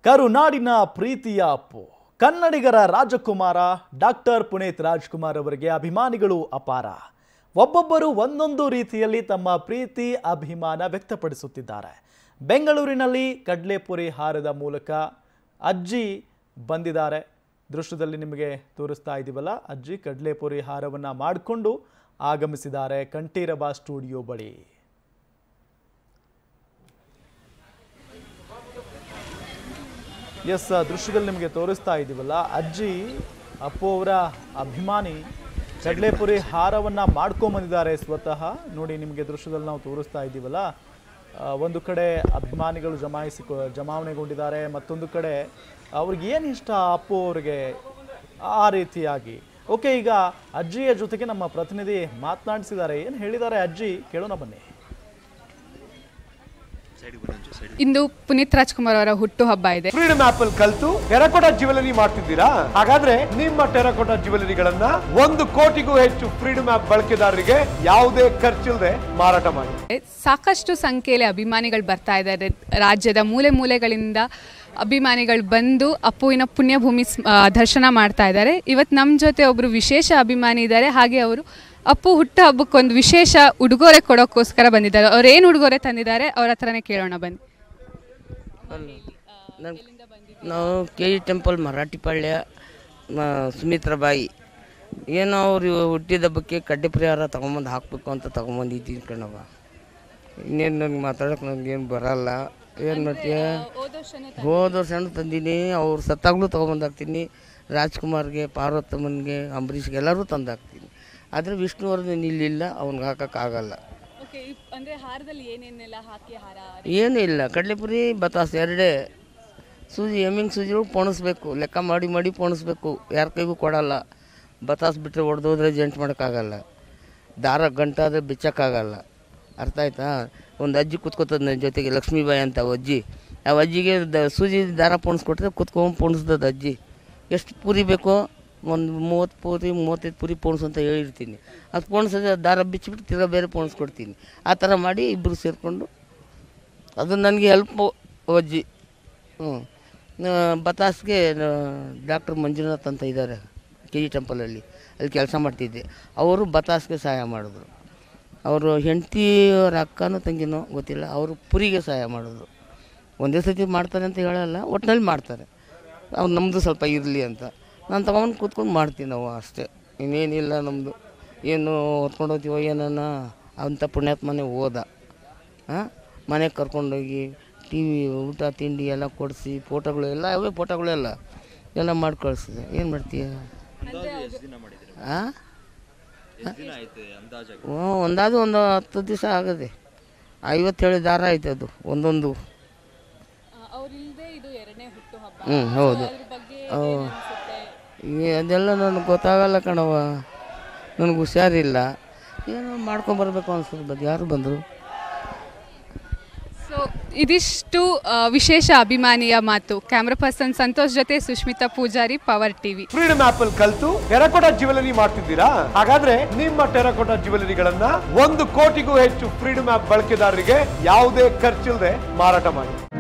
ಕರುನಾಡಿನ ಪ್ರೀತಿಯ ಅಪ್ಪು ಕನ್ನಡಿಗರ ರಾಜಕುಮಾರ ಡಾಕ್ಟರ್ ಪುನೀತ್ ರಾಜ್ಕುಮಾರ್ ಅವರಿಗೆ ಅಭಿಮಾನಿಗಳು ಅಪಾರ ಒಬ್ಬೊಬ್ಬರು ಒಂದೊಂದು ರೀತಿಯಲ್ಲಿ ತಮ್ಮ ಪ್ರೀತಿ ಅಭಿಮಾನ ವ್ಯಕ್ತಪಡಿಸುತ್ತಿದ್ದಾರೆ ಬೆಂಗಳೂರಿನಲ್ಲಿ ಕಡ್ಲೆಪುರಿ ಹಾರದ ಮೂಲಕ ಅಜ್ಜಿ ಬಂದಿದ್ದಾರೆ ದೃಶ್ಯದಲ್ಲಿ ನಿಮಗೆ ತೋರಿಸ್ತಾ ಇದ್ದೀವಲ್ಲ ಅಜ್ಜಿ ಕಡ್ಲೆಪುರಿ ಹಾರವನ್ನು ಮಾಡಿಕೊಂಡು ಆಗಮಿಸಿದ್ದಾರೆ ಕಂಠೀರವ ಸ್ಟುಡಿಯೋ ಬಳಿ ಎಸ್ ದೃಶ್ಯದಲ್ಲಿ ನಿಮಗೆ ತೋರಿಸ್ತಾ ಇದ್ದೀವಲ್ಲ ಅಜ್ಜಿ ಅಪ್ಪು ಅವರ ಅಭಿಮಾನಿ ಕಡಲೆಪುರಿ ಹಾರವನ್ನ ಮಾಡ್ಕೊಂಬಂದಿದ್ದಾರೆ ಸ್ವತಃ ನೋಡಿ ನಿಮಗೆ ದೃಶ್ಯದಲ್ಲಿ ನಾವು ತೋರಿಸ್ತಾ ಇದ್ದೀವಲ್ಲ ಆ, ಒಂದು ಕಡೆ ಅಭಿಮಾನಿಗಳು ಜಮಾಯಿಸಿ ಜಮಾವಣೆಗೊಂಡಿದ್ದಾರೆ ಮತ್ತೊಂದು ಕಡೆ ಅವ್ರಿಗೆ ಏನು ಇಷ್ಟ ಅಪ್ಪು ಅವರಿಗೆ ಆ ರೀತಿಯಾಗಿ ಓಕೆ ಈಗ ಅಜ್ಜಿಯ ಜೊತೆಗೆ ನಮ್ಮ ಪ್ರತಿನಿಧಿ ಮಾತನಾಡಿಸಿದ್ದಾರೆ ಏನು ಹೇಳಿದ್ದಾರೆ ಅಜ್ಜಿ ಕೇಳೋಣ ಬನ್ನಿ ಇಂದು ಪುನೀತ್ ರಾಜ್ಕುಮಾರ್ ಅವರ ಹುಟ್ಟುಹಬ್ಬ ಇದೆ ಫ್ರೀಡಮ್ ಆಪ್ ಅಲ್ಲಿ ಕಲ್ತು ಟೆರಕೋಟಾ ಜ್ಯುವೆಲರಿ ಮಾಡ್ತಿದ್ದೀರಾ ಹಾಗಾದ್ರೆ ನಿಮ್ಮ ಟೆರಕೋಟಾ ಜ್ಯುವೆಲರಿಗಳನ್ನ ಒಂದು ಕೋಟಿಗೂ ಹೆಚ್ಚು ಫ್ರೀಡಮ್ ಆಪ್ ಬಳಕೆದಾರರಿಗೆ ಯಾವುದೇ ಖರ್ಚಿಲ್ಲದೆ ಮಾರಾಟ ಮಾಡಿ ಸಾಕಷ್ಟು ಸಂಖ್ಯೆಯಲ್ಲಿ ಅಭಿಮಾನಿಗಳು ಬರ್ತಾ ಇದ್ದಾರೆ ರಾಜ್ಯದ ಮೂಲೆ ಮೂಲೆಗಳಿಂದ ಅಭಿಮಾನಿಗಳು ಬಂದು ಅಪ್ಪುವಿನ ಪುಣ್ಯಭೂಮಿ ಸ್- ಆ, ದರ್ಶನ ಮಾಡ್ತಾ ಇದ್ದಾರೆ ಇವತ್ತು ನಮ್ಮ ಜೊತೆ ಒಬ್ಬರು ವಿಶೇಷ ಅಭಿಮಾನಿ ಇದ್ದಾರೆ ಹಾಗೆ ಅವರು ಅಪ್ಪು ಹುಟ್ಟು ಹಬ್ಬಕ್ಕೊಂದು ವಿಶೇಷ ಉಡುಗೊರೆ ಕೊಡೋಕ್ಕೋಸ್ಕರ ಬಂದಿದ್ದಾರೆ ಅವ್ರು ಏನು ಉಡುಗೊರೆ ತಂದಿದ್ದಾರೆ ಅವ್ರ ಹತ್ರನೇ ಕೇಳೋಣ ಬನ್ನಿ ನನ್ ನಾವು ಕೆ ಜಿ ಟೆಂಪಲ್ ಮರಾಠಿಪಾಳ್ಯ ಮ- ಸುಮಿತ್ರಾಬಾಯಿ ಏನೋ ಅವ್ರು ಹುಟ್ಟಿದ ಹಬ್ಬಕ್ಕೆ ಕಡ್ಡೆ ಪರಿಹಾರ ತೊಗೊಂಬಂದು ಹಾಕಬೇಕು ಅಂತ ತೊಗೊಂಬಂದಿದ್ದೀನಿ ಕಣವ ಇನ್ನೇನು ನನಗೆ ಮಾತಾಡೋಕೆ ನನಗೇನು ಬರಲ್ಲ ಏನು ಮಾಡ್ತೀಯ ಹೋದ ವರ್ಷನೂ ತಂದೀನಿ ಅವ್ರು ಸತ್ತಾಗಲೂ ತೊಗೊಂಬಂದು ಹಾಕ್ತೀನಿ ರಾಜ್ಕುಮಾರ್ಗೆ ಪಾರ್ವತಮ್ಮನಿಗೆ ಅಂಬರೀಷ್ಗೆ ಎಲ್ಲರೂ ತಂದು ಹಾಕ್ತೀನಿ ಆದರೆ ವಿಷ್ಣುವರ್ಧನ್ ಇಲ್ಲಿಲ್ಲ ಅವ್ನಿಗೆ ಹಾಕೋಕ್ಕಾಗಲ್ಲ ಅಂದರೆ ಹಾರದಲ್ಲಿ ಏನೇನೆಲ್ಲ ಹಾಕಿ ಹಾರ ಏನೂ ಇಲ್ಲ ಕಡಲೆಪುರಿ ಬತಾಸ್ ಎರಡೇ ಸೂಜಿ ಎಮ್ಮಿಂಗ್ ಸೂಜಿ ಪೋಣಿಸ್ಬೇಕು ಲೆಕ್ಕ ಮಾಡಿ ಮಾಡಿ ಪೋಣಿಸ್ಬೇಕು ಯಾರ ಕೈಗೂ ಕೊಡಲ್ಲ ಬತಾಸ್ ಬಿಟ್ಟರೆ ಹೊಡೆದೋದ್ರೆ ಜಂಟ್ ಮಾಡೋಕ್ಕಾಗಲ್ಲ ದಾರ ಗಂಟಾದ್ರೆ ಬಿಚ್ಚಕ್ಕಾಗಲ್ಲ ಅರ್ಥ ಆಯ್ತಾ ಒಂದು ಅಜ್ಜಿ ಕೂತ್ಕೋತದ ನನ್ನ ಜೊತೆಗೆ ಲಕ್ಷ್ಮೀಬಾಯಿ ಅಂತ ಅವ್ ಅಜ್ಜಿ ಆ ಅಜ್ಜಿಗೆ ದ ಸೂಜಿ ದಾರ ಪೋಣಿಸ್ಕೊಟ್ರೆ ಕುತ್ಕೊಂಡು ಪೋಣಿಸ್ದದ ಅಜ್ಜಿ ಎಷ್ಟು ಪೂರಿ ಬೇಕೋ ಒಂದು ಮೂವತ್ತು ಪೂರಿ ಮೂವತ್ತೈದು ಪೂರಿ ಪೋಣಿಸು ಅಂತ ಹೇಳಿರ್ತೀನಿ ಅದು ಪೋಣಿಸೋದು ದಾರ ಬಿಚ್ಚಿಬಿಟ್ಟು ತಿರ್ಗಾ ಬೇರೆ ಪೋಣಿಸ್ಕೊಡ್ತೀನಿ ಆ ಥರ ಮಾಡಿ ಇಬ್ಬರು ಸೇರಿಕೊಂಡು ಅದು ನನಗೆ ಹೆಲ್ಪ್ ಅಜ್ಜಿ ಹ್ಞೂ ಬತಾಸ್ಗೆ ಡಾಕ್ಟರ್ ಮಂಜುನಾಥ್ ಅಂತ ಇದ್ದಾರೆ ಕೆ ಜಿ ಟೆಂಪಲಲ್ಲಿ ಅಲ್ಲಿ ಕೆಲಸ ಮಾಡ್ತಿದ್ದೆ ಅವರು ಬತಾಸ್ಗೆ ಸಹಾಯ ಮಾಡಿದ್ರು ಅವರು ಹೆಂಡತಿ ಅವ್ರ ಅಕ್ಕನೋ ತಂಗಿನೋ ಗೊತ್ತಿಲ್ಲ ಅವರು ಪುರಿಗೆ ಸಹಾಯ ಮಾಡಿದ್ರು ಒಂದೇ ಸತಿ ಮಾಡ್ತಾರೆ ಅಂತ ಹೇಳಲ್ಲ ಒಟ್ಟಿನಲ್ಲಿ ಮಾಡ್ತಾರೆ ಅವ್ರು ನಮ್ಮದು ಸ್ವಲ್ಪ ಇರಲಿ ಅಂತ ನಾನು ತಗೊಂಡು ಕೂತ್ಕೊಂಡು ಮಾಡ್ತೀನಿ ನಾವು ಅಷ್ಟೇ ಇನ್ನೇನಿಲ್ಲ ನಮ್ಮದು ಏನು ಹೊತ್ಕೊಂಡು ಹೋಗ್ತೀವೋ ಏನನ್ನ ಅಂಥ ಪುಣ್ಯಾತ್ಮನೇ ಹೋದ ಹಾಂ ಮನೆಗೆ ಕರ್ಕೊಂಡೋಗಿ ಟಿ ವಿ ಊಟ ತಿಂಡಿ ಎಲ್ಲ ಕೊಡಿಸಿ ಫೋಟೋಗಳು ಎಲ್ಲ ಅವೇ ಫೋಟೋಗಳು ಎಲ್ಲ ಎಲ್ಲ ಮಾಡಿ ಕಳಿಸಿದೆ ಏನು ಮಾಡ್ತೀಯ ಹಾಂ ಹ್ಞೂ ಒಂದಾದ್ರು ಒಂದು ಹತ್ತು ದಿವಸ ಆಗದೆ ಐವತ್ತೇಳು ದಾರ ಆಯ್ತು ಅದು ಒಂದೊಂದು ಅವರಿಲ್ಲದೆ ಇದು ಎರಡನೇ ಹುಟ್ಟುಹಬ್ಬ ಹ್ಞೂ ಹೌದು ಬಗ್ಗೆ ಹ್ಞೂ. ಈ ಅದೆಲ್ಲ ನನಗೆ ಗೊತ್ತಾಗಲ್ಲ ಕಣವ ನನಗೆ ಹುಷಾರಿಲ್ಲ ಏನೋ ಮಾಡ್ಕೊಂಬರ್ಬೇಕು ಅನ್ಸುತ್ತೆ ಬದ್ ಯಾರು ಬಂದರು ಸೊ ಇದಿಷ್ಟು ಆ, ವಿಶೇಷ ಅಭಿಮಾನಿಯ ಮಾತು ಕ್ಯಾಮ್ರಾ ಪರ್ಸನ್ ಸಂತೋಷ್ ಜೊತೆ Sushmita Pujari power TV freedom app ಅಲ್ಲಿ ಕಲ್ತು ಟೆರಕೋಟಾ ಜ್ಯುವೆಲರಿ ಮಾಡ್ತಿದ್ದೀರಾ ಹಾಗಾದ್ರೆ ನಿಮ್ಮ ಟೆರಕೋಟಾ ಜ್ಯುವೆಲರಿಗಳನ್ನ ಒಂದು ಕೋಟಿಗೂ ಹೆಚ್ಚು ಫ್ರೀಡಮ್ ಆಪ್ ಬಳಕೆದಾರರಿಗೆ ಯಾವುದೇ ಖರ್ಚಿಲ್ಲದೆ ಮಾರಾಟ ಮಾಡಿ